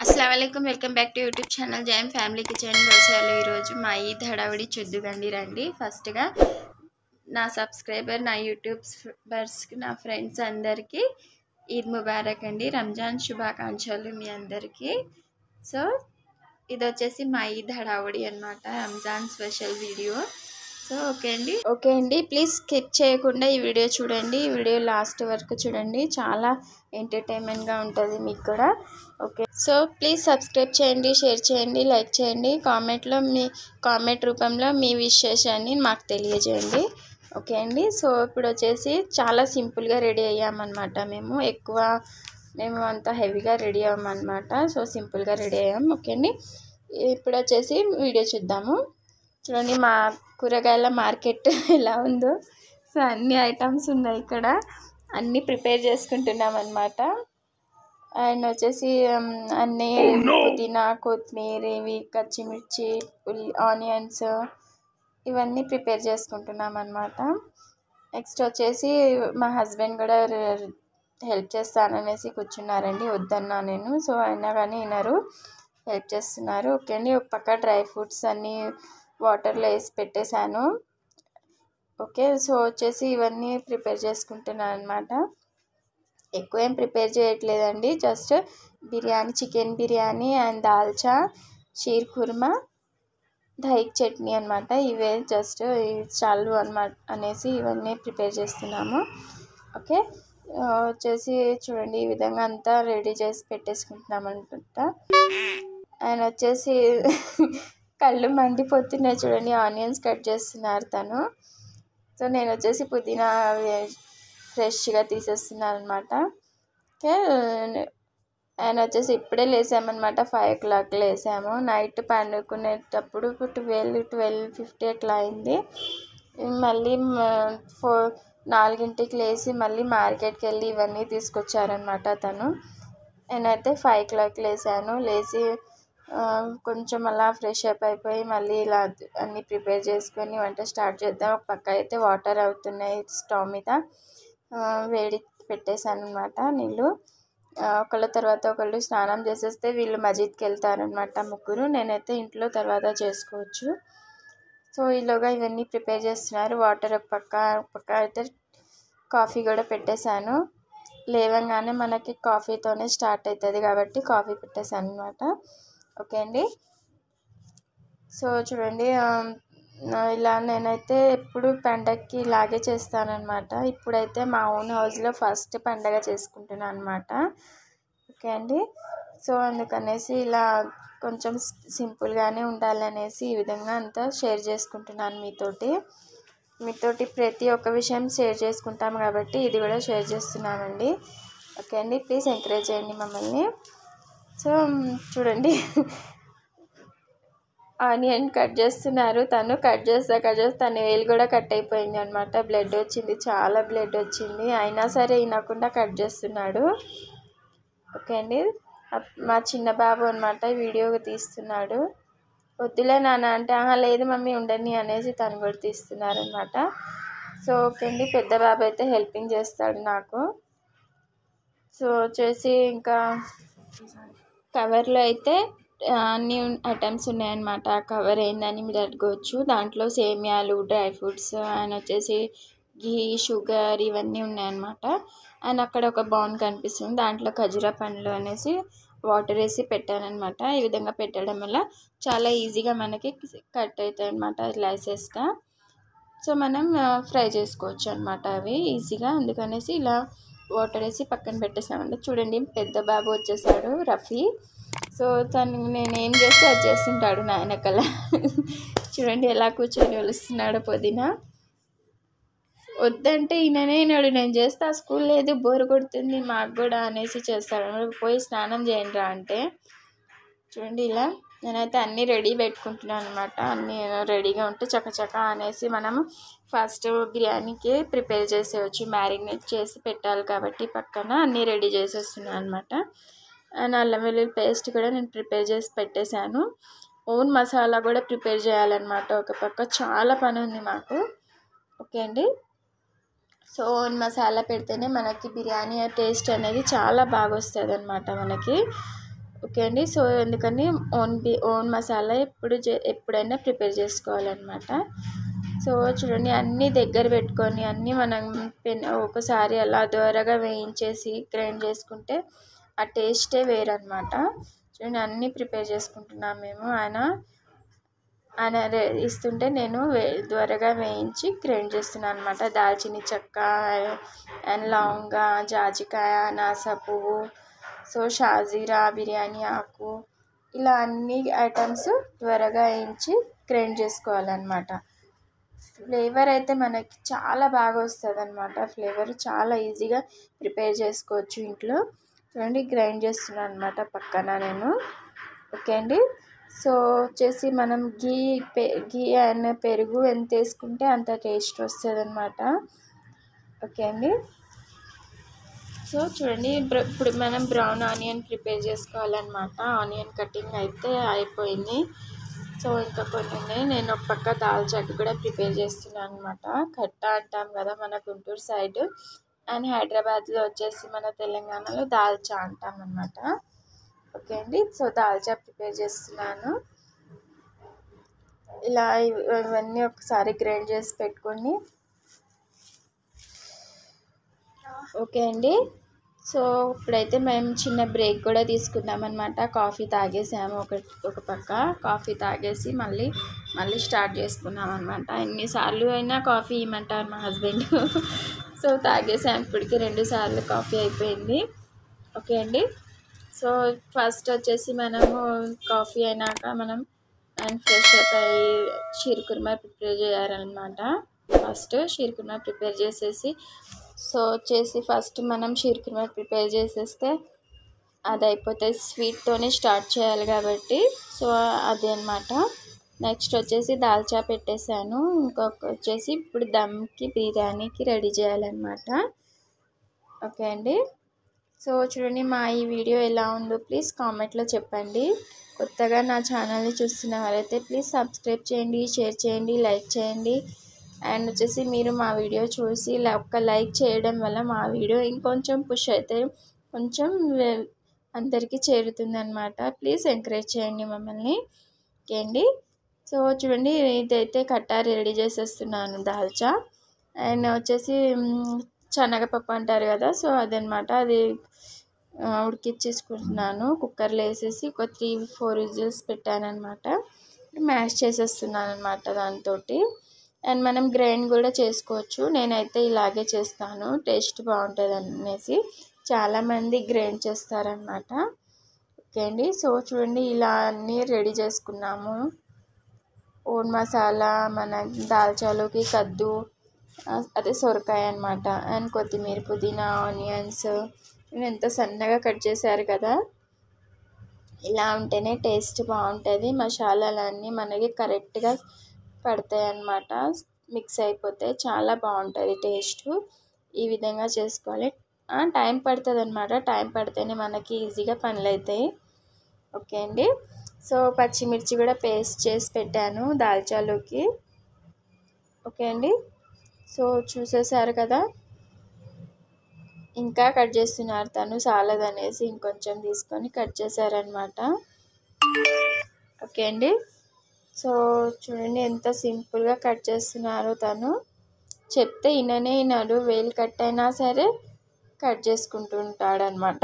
అస్సలం welcome back to YouTube channel Jayam family kitchen వ్యవసాయాలు ఈరోజు మా ఈద్ హడావిడి చూద్దుగండి రండి ఫస్ట్గా నా సబ్స్క్రైబర్ నా యూట్యూబర్స్కి నా ఫ్రెండ్స్ అందరికీ ఈద్ ముబారక్ అండి రంజాన్ శుభాకాంక్షలు మీ అందరికీ సో ఇది వచ్చేసి మా ఈద్ హడావుడి అనమాట Ramzan special video so okay అండి ఓకే అండి ప్లీజ్ స్కిప్ చేయకుండా ఈ వీడియో చూడండి ఈ వీడియో లాస్ట్ వరకు చూడండి చాలా ఎంటర్టైన్మెంట్గా ఉంటుంది మీకు కూడా ఓకే సో ప్లీజ్ సబ్స్క్రైబ్ చేయండి షేర్ చేయండి లైక్ చేయండి కామెంట్లో మీ కామెంట్ రూపంలో మీ విశేషాన్ని మాకు తెలియజేయండి ఓకే అండి సో ఇప్పుడు వచ్చేసి చాలా సింపుల్గా రెడీ అయ్యామన్నమాట మేము ఎక్కువ మేము అంత హెవీగా రెడీ అయ్యామన్నమాట సో సింపుల్గా రెడీ అయ్యాం ఓకే అండి ఇప్పుడు వచ్చేసి వీడియో చూద్దాము చూడండి మా కూరగాయల మార్కెట్ ఎలా ఉందో సో అన్ని ఐటమ్స్ ఉన్నాయి ఇక్కడ అన్నీ ప్రిపేర్ చేసుకుంటున్నాం అనమాట అండ్ వచ్చేసి ఉమ్, అన్నీ పుదీనా కొత్తిమీర ఇవి పచ్చిమిర్చి ఉల్లి ఆనియన్స్ ఇవన్నీ ప్రిపేర్ చేసుకుంటున్నాం అనమాట నెక్స్ట్ వచ్చేసి మా హస్బెండ్ కూడా హెల్ప్ చేస్తాననేసి కూర్చున్నారండి వద్దన్నా నేను సో అయినా కానీ వినరు హెల్ప్ చేస్తున్నారు ఓకే అండి ఒక పక్క డ్రై ఫ్రూట్స్ అన్నీ వాటర్లో వేసి పెట్టేశాను ఓకే సో వచ్చేసి ఇవన్నీ ప్రిపేర్ చేసుకుంటున్నాను అనమాట ఎక్కువ ఏం ప్రిపేర్ చేయట్లేదండి just biryani chicken biryani and dalcha sheer khurma దహిక్ చట్నీ అనమాట ఇవే జస్ట్ చాలు అనమాట అనేసి ఇవన్నీ ప్రిపేర్ చేస్తున్నాము ఓకే ఆ, వచ్చేసి చూడండి ఈ విధంగా అంతా రెడీ చేసి పెట్టేసుకుంటున్నాం అనుకుంటా ఆయన వచ్చేసి కళ్ళు మండిపోతున్నాయి చూడండి ఆనియన్స్ కట్ చేస్తున్నారు తను సో నేను వచ్చేసి పుదీనా ఫ్రెష్గా తీసేస్తున్నాను అనమాట ఓకే ఆయన వచ్చేసి ఇప్పుడే లేసామన్నమాట ఫైవ్ ఓ క్లాక్ లేసాము నైట్ పండుకునేటప్పుడు ట్వెల్వ్ ట్వెల్వ్ ఫిఫ్టీ అట్లా అయింది మళ్ళీ ఫోర్ నాలుగింటికి లేచి మళ్ళీ మార్కెట్కి వెళ్ళి ఇవన్నీ తీసుకొచ్చారనమాట తను నేనైతే ఫైవ్ క్లాక్ లేసాను లేచి ఆ, కొంచెం అలా ఫ్రెష్ అప్ అయిపోయి మళ్ళీ ఇలా అన్నీ ప్రిపేర్ చేసుకొని వంట స్టార్ట్ చేద్దాం ఒక పక్క అయితే వాటర్ అవుతున్నాయి స్టవ్ మీద ఆ, వేడి పెట్టేశాను అనమాట నీళ్ళు ఆ, ఒకళ్ళ తర్వాత ఒకళ్ళు స్నానం చేసేస్తే వీళ్ళు మజీద్కి వెళ్తారనమాట ముగ్గురు నేనైతే ఇంట్లో తర్వాత చేసుకోవచ్చు సో ఈలోగా ఇవన్నీ ప్రిపేర్ చేస్తున్నారు వాటర్ ఒక పక్క ఒక పక్క అయితే కాఫీ కూడా పెట్టేశాను లేవగానే మనకి కాఫీతోనే స్టార్ట్ అవుతుంది కాబట్టి కాఫీ పెట్టేశాను అనమాట ఓకే అండి సో చూడండి ఆ, నా- ఇలా నేనైతే ఎప్పుడు పండగకి ఇలాగే చేస్తానన్నమాట ఇప్పుడైతే మా ఓన్ హౌస్లో ఫస్ట్ పండగ చేసుకుంటున్నాను అనమాట ఓకే అండి సో అందుకనేసి ఇలా కొంచెం సింపుల్గానే ఉండాలనేసి ఈ విధంగా అంతా షేర్ చేసుకుంటున్నాను మీతోటి మీతోటి ప్రతి ఒక్క విషయం షేర్ చేసుకుంటాం కాబట్టి ఇది కూడా షేర్ చేస్తున్నామండి ఓకే అండి ప్లీజ్ ఎంకరేజ్ చేయండి మమ్మల్ని సో చూడండి ఆనియన్ కట్ చేస్తున్నారు తను కట్ చేస్తా కట్ చేస్తా తన వేలు కూడా కట్ అయిపోయింది అనమాట బ్లడ్ వచ్చింది చాలా బ్లడ్ వచ్చింది అయినా సరే వినకుండా కట్ చేస్తున్నాడు ఓకే అండి అప్- మా చిన్న బాబు అనమాట వీడియో తీస్తున్నాడు వద్దులే నాన్న అంటే ఆహా లేదు మమ్మీ ఉండని అనేసి తను కూడా తీస్తున్నారు అనమాట సో ఓకే అండి పెద్ద బాబు అయితే హెల్పింగ్ చేస్తాడు నాకు సో వచ్చేసి ఇంకా కవర్లో అయితే ఆ, అన్ని ఐటమ్స్ ఉన్నాయన్నమాట ఆ కవర్ ఏందని మీరు అడగవచ్చు దాంట్లో సేమియాలు డ్రై ఫ్రూట్స్ అండ్ వచ్చేసి ఘీ షుగర్ ఇవన్నీ ఉన్నాయన్నమాట అండ్ అక్కడ ఒక బౌన్ కనిపిస్తుంది దాంట్లో ఖజూరా పండ్లు అనేసి వాటర్ వేసి పెట్టానన్నమాట ఈ విధంగా పెట్టడం వల్ల చాలా ఈజీగా మనకి కట్ అవుతాయి అనమాట స్లైసెస్గా సో మనం ఫ్రై చేసుకోవచ్చు అనమాట అవి ఈజీగా అందుకనేసి ఇలా వాటర్ వేసి పక్కన పెట్టేసామంటే చూడండి పెద్ద బాబు వచ్చేసాడు రఫీ సో తను నేను ఏం చేస్తే అది చేస్తుంటాడు నా వెనకాల చూడండి ఎలా కూర్చొని వెలుస్తున్నాడు పుదీనా వద్దంటే ఈయననే వినాడు నేను చేస్తా స్కూల్ లేదు బోర్ కొడుతుంది మాకు కూడా అనేసి చేస్తాడు మరి పోయి స్నానం చేయండి రా అంటే చూడండి ఇలా నేనైతే అన్నీ రెడీ పెట్టుకుంటున్నాను అనమాట అన్నీ రెడీగా ఉంటే చకచక అనేసి మనము ఫస్ట్ బిర్యానీకి ప్రిపేర్ చేసేయచ్చు మ్యారినేట్ చేసి పెట్టాలి కాబట్టి పక్కన అన్నీ రెడీ చేసేస్తున్నాను అనమాట అండ్ అల్లం వెల్లుల్లి పేస్ట్ కూడా నేను ప్రిపేర్ చేసి పెట్టేశాను ఓన్ మసాలా కూడా ప్రిపేర్ చేయాలన్నమాట ఒక పక్క చాలా పని ఉంది మాకు ఓకే అండి సో ఓన్ మసాలా పెడితేనే మనకి బిర్యానీ టేస్ట్ అనేది చాలా బాగా వస్తుంది అనమాట మనకి ఓకే అండి సో ఎందుకని ఓన్ బి ఓన్ మసాలా ఎప్పుడు చే- ఎప్పుడైనా ప్రిపేర్ చేసుకోవాలన్నమాట సో చూడండి అన్నీ దగ్గర పెట్టుకొని అన్నీ మనం పెన్ ఒకసారి అలా దోరగా వేయించేసి గ్రైండ్ చేసుకుంటే ఆ టేస్టే వేరనమాట చూడండి అన్నీ ప్రిపేర్ చేసుకుంటున్నాం మేము ఆయన ఆయన రే- ఇస్తుంటే నేను వే త్వరగా వేయించి గ్రైండ్ చేస్తున్నాను అనమాట దాల్చిన చెక్క అండ్ లవంగ జాజికాయ నాస పువ్వు సో షాజీరా బిర్యానీ ఆకు ఇలా అన్ని ఐటమ్స్ త్వరగా వేయించి గ్రైండ్ చేసుకోవాలన్నమాట ఫ్లేవర్ అయితే మనకి చాలా బాగా వస్తుంది అనమాట ఫ్లేవర్ చాలా ఈజీగా ప్రిపేర్ చేసుకోవచ్చు ఇంట్లో చూడండి గ్రైండ్ చేస్తున్నాను అనమాట పక్కన నేను ఓకే అండి సో వచ్చేసి మనం గీ పె గీ అండ్ పెరుగు ఎంత వేసుకుంటే అంత టేస్ట్ వస్తుంది అనమాట ఓకే అండి సో చూడండి బ్ర- ఇప్పుడు మనం బ్రౌన్ ఆనియన్ ప్రిపేర్ చేసుకోవాలన్నమాట ఆనియన్ కటింగ్ అయితే అయిపోయింది సో ఇంకా కొన్ని ఉన్నాయి నేను ఒక పక్క దాల్చాకి కూడా ప్రిపేర్ చేస్తున్నాను అనమాట కట్ట అంటాం కదా మన గుంటూరు సైడ్ అండ్ హైదరాబాద్లో వచ్చేసి మన తెలంగాణలో దాల్చా అంటాం అనమాట ఓకే అండి సో దాల్చా ప్రిపేర్ చేస్తున్నాను ఇలా ఇవ్- ఇవన్నీ ఒకసారి గ్రైండ్ చేసి పెట్టుకొని ఓకే అండి సో ఇప్పుడైతే మేము చిన్న బ్రేక్ కూడా తీసుకున్నాం అనమాట కాఫీ తాగేసాము ఒక ఒక పక్క కాఫీ తాగేసి మళ్ళీ మళ్ళీ స్టార్ట్ చేసుకున్నాం అనమాట ఎన్నిసార్లు అయినా కాఫీ ఇవ్వమంటారు మా హస్బెండ్ సో తాగేసాము ఇప్పటికి రెండు సార్లు కాఫీ అయిపోయింది ఓకే అండి సో ఫస్ట్ వచ్చేసి మనము కాఫీ అయినాక మనం అండ్ ఫ్రెష్ అప్ అయ్యి షీర్ కుర్మా ప్రిపేర్ చేయాలన్నమాట ఫస్ట్ షీర్ కుర్మా ప్రిపేర్ చేసేసి సో వచ్చేసి ఫస్ట్ మనం షీర్ కుర్మా ప్రిపేర్ చేసేస్తే అది అయిపోతే స్వీట్తోనే స్టార్ట్ చేయాలి కాబట్టి సో అది అనమాట నెక్స్ట్ వచ్చేసి దాల్చా పెట్టేశాను ఇంకొక వచ్చేసి ఇప్పుడు దమ్కి బిర్యానీకి రెడీ చేయాలన్నమాట ఓకే అండి సో చూడండి మా ఈ వీడియో ఎలా ఉందో ప్లీజ్ కామెంట్లో చెప్పండి కొత్తగా నా ఛానల్ని చూస్తున్న వారైతే ప్లీజ్ సబ్స్క్రైబ్ చేయండి షేర్ చేయండి లైక్ చేయండి అండ్ వచ్చేసి మీరు మా వీడియో చూసి ల- ఒక్క లైక్ చేయడం వల్ల మా వీడియో ఇంకొంచెం పుష్ అయితే కొంచెం వే- అందరికీ చేరుతుంది అనమాట ప్లీజ్ ఎంకరేజ్ చేయండి మమ్మల్ని ఓకే అండి సో చూడండి ఇదైతే కట్టా రెడీ చేసేస్తున్నాను దాల్చా అండ్ వచ్చేసి మ్, శనగపప్పు అంటారు కదా సో అదనమాట అది ఆ, ఉడికిచ్చేసుకుంటున్నాను కుక్కర్లో వేసేసి ఒక త్రీ ఫోర్ విజిల్స్ పెట్టానమాట మ్యాష్ చేసేస్తున్నాను అనమాట దాంతో అండ్ మనం గ్రైండ్ కూడా చేసుకోవచ్చు నేనైతే ఇలాగే చేస్తాను టేస్ట్ బాగుంటుంది అనేసి చాలామంది గ్రైండ్ చేస్తారనమాట ఓకే అండి సో చూడండి ఇలా అన్నీ రెడీ చేసుకున్నాము ఓన్ మసాలా మన దాల్చాలోకి కద్దు ఆ, అదే సొరకాయ అనమాట అండ్ కొత్తిమీర పుదీనా ఆనియన్స్ ఎంత సన్నగా కట్ చేశారు కదా ఇలా ఉంటేనే టేస్ట్ బాగుంటుంది మసాలాలన్నీ మనకి కరెక్ట్గా పడతాయి అన్నమాట మిక్స్ అయిపోతే చాలా బాగుంటుంది టేస్ట్ ఈ విధంగా చేసుకోవాలి ఆ, టైం పడుతుంది అనమాట టైం పడితేనే మనకి ఈజీగా పనులు అవుతాయి ఓకే అండి సో పచ్చిమిర్చి కూడా పేస్ట్ చేసి పెట్టాను దాల్చాలోకి ఓకే అండి సో చూసేసారు కదా ఇంకా కట్ చేస్తున్నారు తను సాలదనేసి ఇంకొంచెం తీసుకొని కట్ చేశారనమాట ఓకే అండి సో చూడండి ఎంత సింపుల్గా కట్ చేస్తున్నారో తను చెప్తే ఇననే వినడు వేలు కట్ అయినా సరే కట్ చేసుకుంటూ ఉంటాడనమాట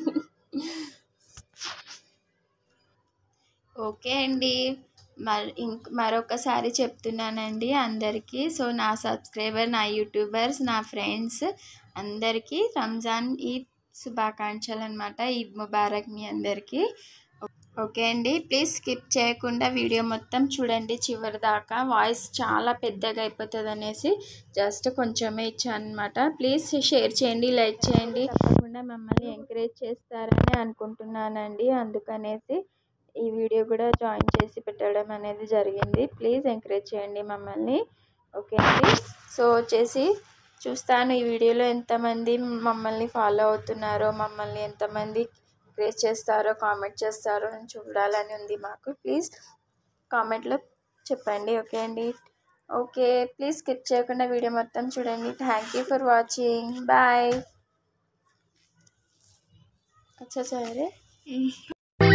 ఓకే అండి మరి ఇంక మరొకసారి చెప్తున్నానండి అందరికీ సో నా సబ్స్క్రైబర్ నా యూట్యూబర్స్ నా ఫ్రెండ్స్ అందరికీ రంజాన్ ఈద్ శుభాకాంక్షలు అనమాట ఈద్ ముబారక్ మీ అందరికీ ఓకే అండి ప్లీజ్ స్కిప్ చేయకుండా వీడియో మొత్తం చూడండి చివరి దాకా వాయిస్ చాలా పెద్దగా అయిపోతుంది అనేసి జస్ట్ కొంచెమే ఇచ్చాను అనమాట ప్లీజ్ షేర్ చేయండి లైక్ చేయండి తప్పకుండా మమ్మల్ని ఎంకరేజ్ చేస్తారని అనుకుంటున్నానండి అందుకనేసి ఈ వీడియో కూడా జాయిన్ చేసి పెట్టడం అనేది జరిగింది ప్లీజ్ ఎంకరేజ్ చేయండి మమ్మల్ని ఓకే అండి సో వచ్చేసి చూస్తాను ఈ వీడియోలో ఎంతమంది మమ్మల్ని ఫాలో అవుతున్నారో మమ్మల్ని ఎంతమంది ఎంకరేజ్ చేస్తారో కామెంట్ చేస్తారో అని చూడాలని ఉంది మాకు ప్లీజ్ కామెంట్లో చెప్పండి ఓకే అండి ఓకే ప్లీజ్ స్కిప్ చేయకుండా వీడియో మొత్తం చూడండి thank you for watching bye అచ్చా సరే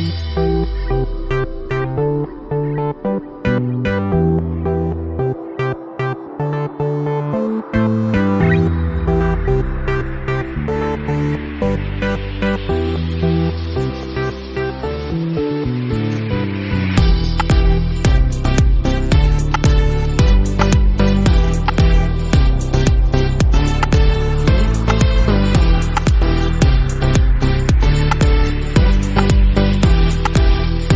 ఆ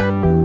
బాయ్